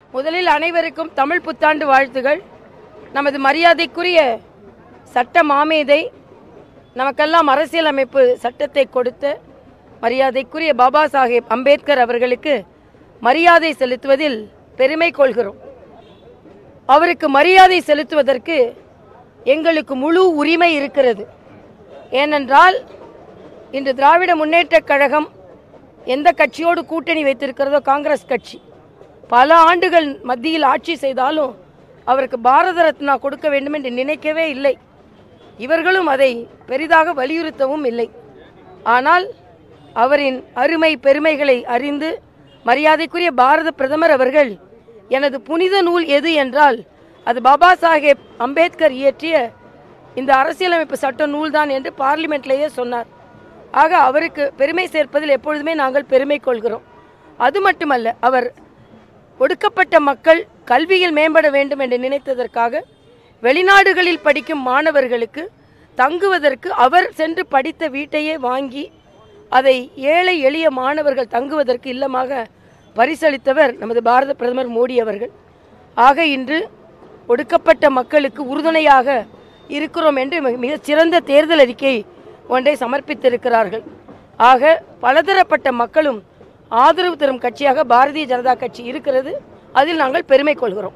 முதலில் அனைவருக்கும் தமிழ் புத்தாண்டு வாழ்த்துகள் நமது மரியாதைக்குரிய சட்ட மாமேதை நமக்கெல்லாம் அரசியலமைப்பு சட்டத்தை கொடுத்த மரியாதைக்குரிய பாபா சாஹேப் அம்பேத்கர் அவர்களுக்கு மரியாதை செலுத்துவதில் பெருமை கொள்கிறோம் அவருக்கு மரியாதை செலுத்துவதற்கு எங்களுக்கு முழு உரிமை இருக்கிறது ஏனென்றால் இன்று திராவிட முன்னேற்றக் கழகம் எந்த கட்சியோடு கூட்டணி வைத்திருக்கிறதோ காங்கிரஸ் கட்சி பல ஆண்டுகள் மத்தியில் ஆட்சி செய்தாலும் அவருக்கு பாரத ரத்னா கொடுக்க வேண்டும் என்று நினைக்கவே இல்லை இவர்களும் அதை பெரிதாக வலியுறுத்தவும் இல்லை ஆனால் அவரின் அருமை பெருமைகளை அறிந்து மரியாதைக்குரிய பாரத பிரதமர் அவர்கள் எனது புனித நூல் எது என்றால் அது பாபா சாஹேப் அம்பேத்கர் இயற்றிய இந்த அரசியலமைப்பு சட்ட நூல்தான் என்று பார்லிமெண்ட்லேயே சொன்னார் ஆக அவருக்கு பெருமை சேர்ப்பதில் எப்பொழுதுமே நாங்கள் பெருமை கொள்கிறோம் அது மட்டுமல்ல அவர் ஒடுக்கப்பட்ட மக்கள் கல்வியில் மேம்பட வேண்டும் என்று நினைத்ததற்காக வெளிநாடுகளில் படிக்கும் மாணவர்களுக்கு தங்குவதற்கு அவர் சென்று படித்த வீட்டையே வாங்கி அதை ஏழை எளிய மாணவர்கள் தங்குவதற்கு இல்லமாக பரிசளித்தவர் நமது பாரத பிரதமர் மோடி அவர்கள் ஆக இன்று ஒடுக்கப்பட்ட மக்களுக்கு உறுதுணையாக இருக்கிறோம் என்று மிக- மிகச் சிறந்த தேர்தல் அறிக்கை ஒன்றை சமர்ப்பித்திருக்கிறார்கள் ஆக பலதரப்பட்ட மக்களும் ஆதரவு தரும் கட்சியாக பாரதிய ஜனதா கட்சி இருக்கிறது அதில் நாங்கள் பெருமை கொள்கிறோம்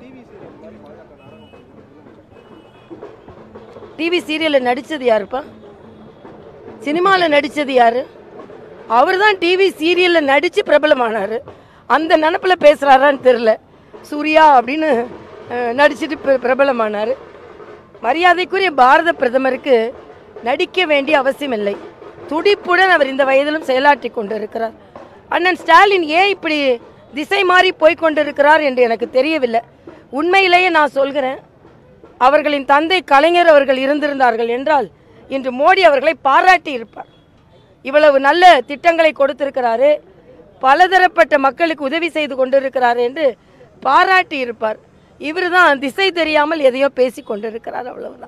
டிவி சீரியலில் நடித்தது யாருப்பா சினிமாவில் நடித்தது யாரு அவர் தான் டிவி சீரியலில் நடித்து பிரபலமானார் அந்த நினப்பில் பேசுகிறாரான்னு தெரில சூர்யா அப்படின்னு அஹ், நடிச்சிட்டு பிர- பிரபலமானார் மரியாதைக்குரிய பாரத பிரதமருக்கு நடிக்க வேண்டிய அவசியமில்லை துடிப்புடன் அவர் இந்த வயதிலும் செயலாற்றி கொண்டிருக்கிறார் அண்ணன் ஸ்டாலின் ஏன் இப்படி திசை மாறி போய் கொண்டிருக்கிறார் என்று எனக்கு தெரியவில்லை உண்மையிலேயே நான் சொல்கிறேன் அவர்களின் தந்தை கலைஞர் அவர்கள் இருந்திருந்தார்கள் என்றால் இன்று மோடி அவர்களை பாராட்டி இருப்பார் இவ்வளவு நல்ல திட்டங்களை கொடுத்திருக்கிறாரு பலதரப்பட்ட மக்களுக்கு உதவி செய்து கொண்டிருக்கிறார் என்று பாராட்டி இருப்பார் இவர் தான் திசை தெரியாமல் எதையோ பேசி கொண்டிருக்கிறார் அவ்வளவுதான்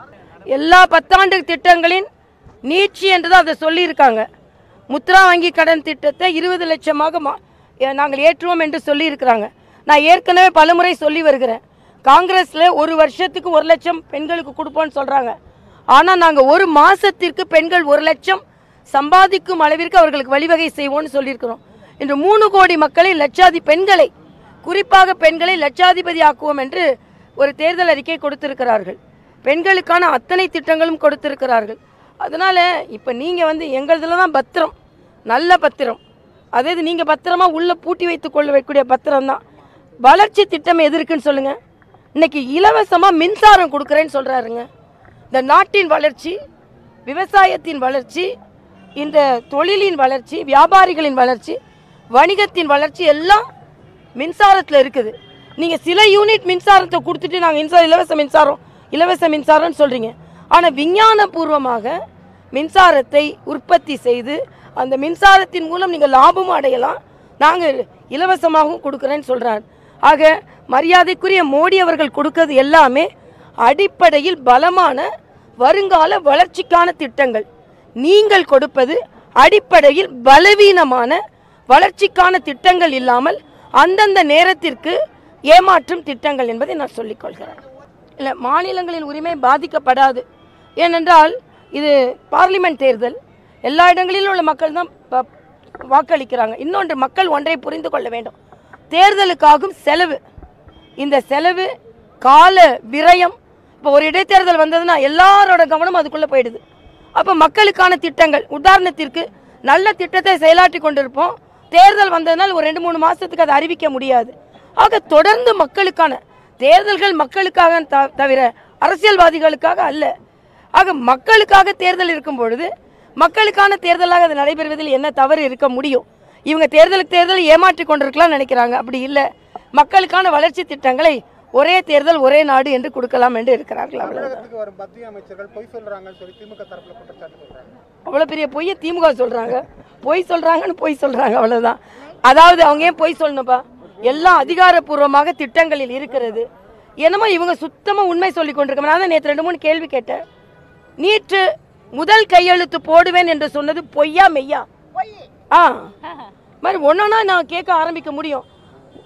எல்லா பத்தாண்டு திட்டங்களின் நீட்சி என்று தான் அதை சொல்லியிருக்காங்க முத்ரா வங்கி கடன் திட்டத்தை இருபது லட்சமாக மா- எ- நாங்கள் ஏற்றுவோம் என்று சொல்லியிருக்கிறாங்க நான் ஏற்கனவே பலமுறை சொல்லி வருகிறேன் காங்கிரஸில் ஒரு வருஷத்துக்கு ஒரு லட்சம் பெண்களுக்கு கொடுப்போம்னு சொல்கிறாங்க ஆனால் நாங்கள் ஒரு மாதத்திற்கு பெண்கள் ஒரு லட்சம் சம்பாதிக்கும் அளவிற்கு அவர்களுக்கு வழிவகை செய்வோம்னு சொல்லியிருக்கிறோம் இன்று மூணு கோடி மக்களை லட்சாதி பெண்களை குறிப்பாக பெண்களை லட்சாதிபதி ஆக்குவோம் என்று ஒரு தேர்தல் அறிக்கை கொடுத்திருக்கிறார்கள் பெண்களுக்கான அத்தனை திட்டங்களும் கொடுத்திருக்கிறார்கள் அதனால இப்போ நீங்கள் வந்து எங்களதுல தான் பத்திரம் நல்ல பத்திரம் அதே இது நீங்கள் பத்திரமா உள்ள பூட்டி வைத்துக் கொள்ள வைக்கக்கூடிய பத்திரம் தான் வளர்ச்சி திட்டம் எது இருக்குன்னு சொல்லுங்க இன்னைக்கு இலவசமாக மின்சாரம் கொடுக்குறேன்னு சொல்றாருங்க இந்த நாட்டின் வளர்ச்சி விவசாயத்தின் வளர்ச்சி இந்த தொழிலின் வளர்ச்சி வியாபாரிகளின் வளர்ச்சி வணிகத்தின் வளர்ச்சி எல்லாம் மின்சாரத்தில் இருக்குது நீங்கள் சில யூனிட் மின்சாரத்தை கொடுத்துட்டு நாங்கள் மின்சாரம் இலவச மின்சாரம் இலவச மின்சாரம்னு சொல்கிறீங்க ஆனால் விஞ்ஞானபூர்வமாக மின்சாரத்தை உற்பத்தி செய்து அந்த மின்சாரத்தின் மூலம் நீங்கள் லாபமும் அடையலாம் நாங்கள் இலவசமாகவும் கொடுக்குறேன்னு சொல்கிறார் ஆக மரியாதைக்குரிய மோடி அவர்கள் கொடுக்கிறது எல்லாமே அடிப்படையில் பலமான வருங்கால வளர்ச்சிக்கான திட்டங்கள் நீங்கள் கொடுப்பது அடிப்படையில் பலவீனமான வளர்ச்சிக்கான திட்டங்கள் இல்லாமல் அந்தந்த நேரத்திற்கு ஏமாற்றும் திட்டங்கள் என்பதை நான் சொல்லிக்கொள்கிறேன் இல்லை மாநிலங்களின் உரிமை பாதிக்கப்படாது ஏனென்றால் இது பார்லிமெண்ட் தேர்தல் எல்லா இடங்களிலும் உள்ள மக்கள் தான் ப- வாக்களிக்கிறாங்க இன்னொன்று மக்கள் ஒன்றை புரிந்து கொள்ள வேண்டும் தேர்தலுக்காகும் செலவு இந்த செலவு கால விரயம் இப்போ ஒரு இடைத்தேர்தல் வந்ததுன்னா எல்லாரோட கவனம் அதுக்குள்ளே போயிடுது அப்போ மக்களுக்கான திட்டங்கள் உதாரணத்திற்கு நல்ல திட்டத்தை செயலாற்றி கொண்டிருப்போம் தேர்தல் வந்ததுனால் ஒரு ரெண்டு மூணு மாதத்துக்கு அதை அறிவிக்க முடியாது ஆக தொடர்ந்து மக்களுக்கான தேர்தல்கள் மக்களுக்காக த- தவிர அரசியல்வாதிகளுக்காக அல்ல ஆக மக்களுக்காக தேர்தல் இருக்கும் பொழுது மக்களுக்கான தேர்தலாக அது நடைபெறுவதில் என்ன தவறு இருக்க முடியும் இவங்க தேர்தலுக்கு தேர்தல் ஏமாற்றி கொண்டிருக்கலாம் நினைக்கிறாங்க அப்படி இல்லை மக்களுக்கான வளர்ச்சி திட்டங்களை ஒரே தேர்தல் ஒரே நாடு என்று கொடுக்கலாம் என்று இருக்கிறார்கள் அவ்வளவுதான் தமிழகத்துக்கு வரும் மத்திய அமைச்சர்கள் பொய் சொல்றாங்கன்னு சொல்லி திமுக தரப்புல குற்றச்சாட்டு சொல்றாங்க அவ்வளோ பெரிய பொய்யை திமுக சொல்கிறாங்க பொய் சொல்கிறாங்கன்னு பொய் சொல்கிறாங்க அவ்வளவுதான் அதாவது அவங்க ஏன் பொய் சொல்லணும்ப்பா எல்லாம் அதிகாரப்பூர்வமாக திட்டங்களில் இருக்கிறது என்னமோ இவங்க சுத்தமாக உண்மை சொல்லி கொண்டிருக்காங்க நான் தான் நேற்று ரெண்டு மூணு கேள்வி கேட்டேன் நீட்டு முதல் கையெழுத்து போடுவேன் என்று சொன்னது பொய்யா மெய்யா ஆ மாதிரி ஒன்றா நான் கேட்க ஆரம்பிக்க முடியும்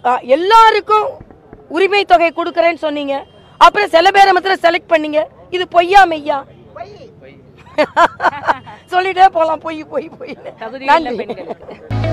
ஆ, எல்லாருக்கும் உரிமை தொகை கொடுக்கறேன்னு சொன்னீங்க அப்புறம் சில பேரை மாத்திரம் செலக்ட் பண்ணீங்க இது பொய்யா மெய்யா சொல்லிட்டே போலாம் பொய் பொய் பொய் தகுதியுள்ள நன்றி பெண்கள்